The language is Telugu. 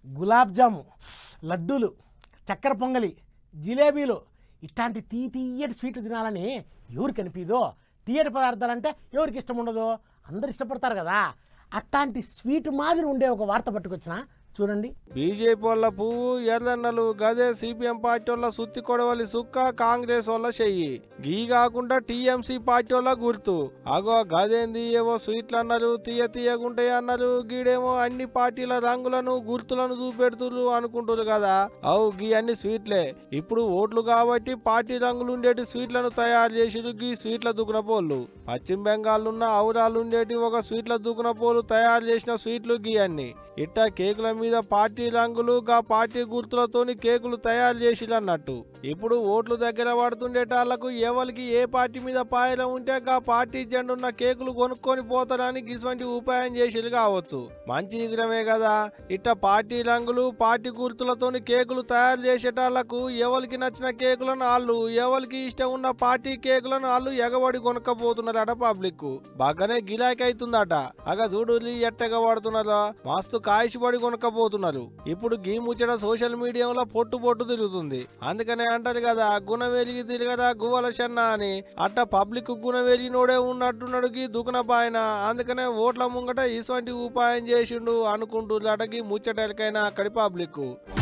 గులాబ్ జాము లడ్డూలు చక్కెర పొంగలి జిలేబీలు ఇట్లాంటి తీ తీయటి స్వీట్లు తినాలని ఎవరు కనిపిదో తీయటి పదార్థాలు అంటే ఎవరికి ఇష్టం ఉండదు అందరు ఇష్టపడతారు కదా అట్లాంటి స్వీట్ మాదిరి ఉండే ఒక వార్త పట్టుకొచ్చిన చూడండి బీజేపీ వాళ్ళ పువ్వు ఎర్రన్నలు గదే సిపిఎం పార్టీ వాళ్ళ సుత్తి కొడవలి సుక్క కాంగ్రెస్ వాళ్ళ చెయ్యి గీ కాకుండా టీఎంసీ పార్టీ వాళ్ళ గుర్తు అగో గదేంది ఏవో స్వీట్లు అన్నారు తీయ తీయగుంటాయి అన్నారు గీడేమో అన్ని పార్టీల రంగులను గుర్తులను చూపెడుతురు అనుకుంటారు కదా అవు గీ అన్ని స్వీట్లే ఇప్పుడు ఓట్లు కాబట్టి పార్టీ రంగులు ఉండేటి స్వీట్లను తయారు చేసిరు గీ స్వీట్ల దుకున పోళ్ళు పశ్చిమ బెంగాల్ ఉన్న ఔరాలు ఉండేటి ఒక స్వీట్ల దుకున పోలు తయారు చేసిన స్వీట్లు గీ అన్ని ఇట్టా కేకుల మీద పార్టీ రంగులు గా పార్టీ గుర్తులతోని కేకులు తయారు చేసిరన్నట్టు ఇప్పుడు ఓట్లు దగ్గర పడుతుండేటాళ్లకు ఎవరికి ఏ పార్టీ మీద పాయల ఉంటే గా పార్టీ జెండా ఉన్న కేకులు కొనుక్కొని పోతారని ఇటువంటి ఉపాయం చేసిరు కావచ్చు మంచి విగ్రహమే కదా ఇట్ట పార్టీ రంగులు పార్టీ గుర్తులతోని కేకులు తయారు చేసేటాళ్లకు ఎవరికి నచ్చిన కేకులను వాళ్ళు ఎవరికి ఇష్టం ఉన్న పార్టీ కేకులను వాళ్ళు ఎగబడి కొనుక్కపోతున్నారట పబ్లిక్ బాగానే గిరాకీ అవుతుందట అగ చూడు ఎట్టగా పడుతున్నారో మస్తు కాయిషపడి కొనుక్కపోతున్నారు ఇప్పుడు గీ ముచ్చట సోషల్ మీడియాలో పొట్టు పొట్టు తిరుగుతుంది అందుకనే అంటారు కదా గుణ వెలిగి తిరగరా గువ్వల చెన్న అని అట్ట పబ్లిక్ గుణ వెలిగినోడే ఉన్నట్టున్నాడు గీ దుకున పాయన అందుకనే ఓట్ల ముంగట ఇటువంటి ఉపాయం చేసిండు అనుకుంటున్నాడు గీ ముచ్చటలకైనా అక్కడి పబ్లిక్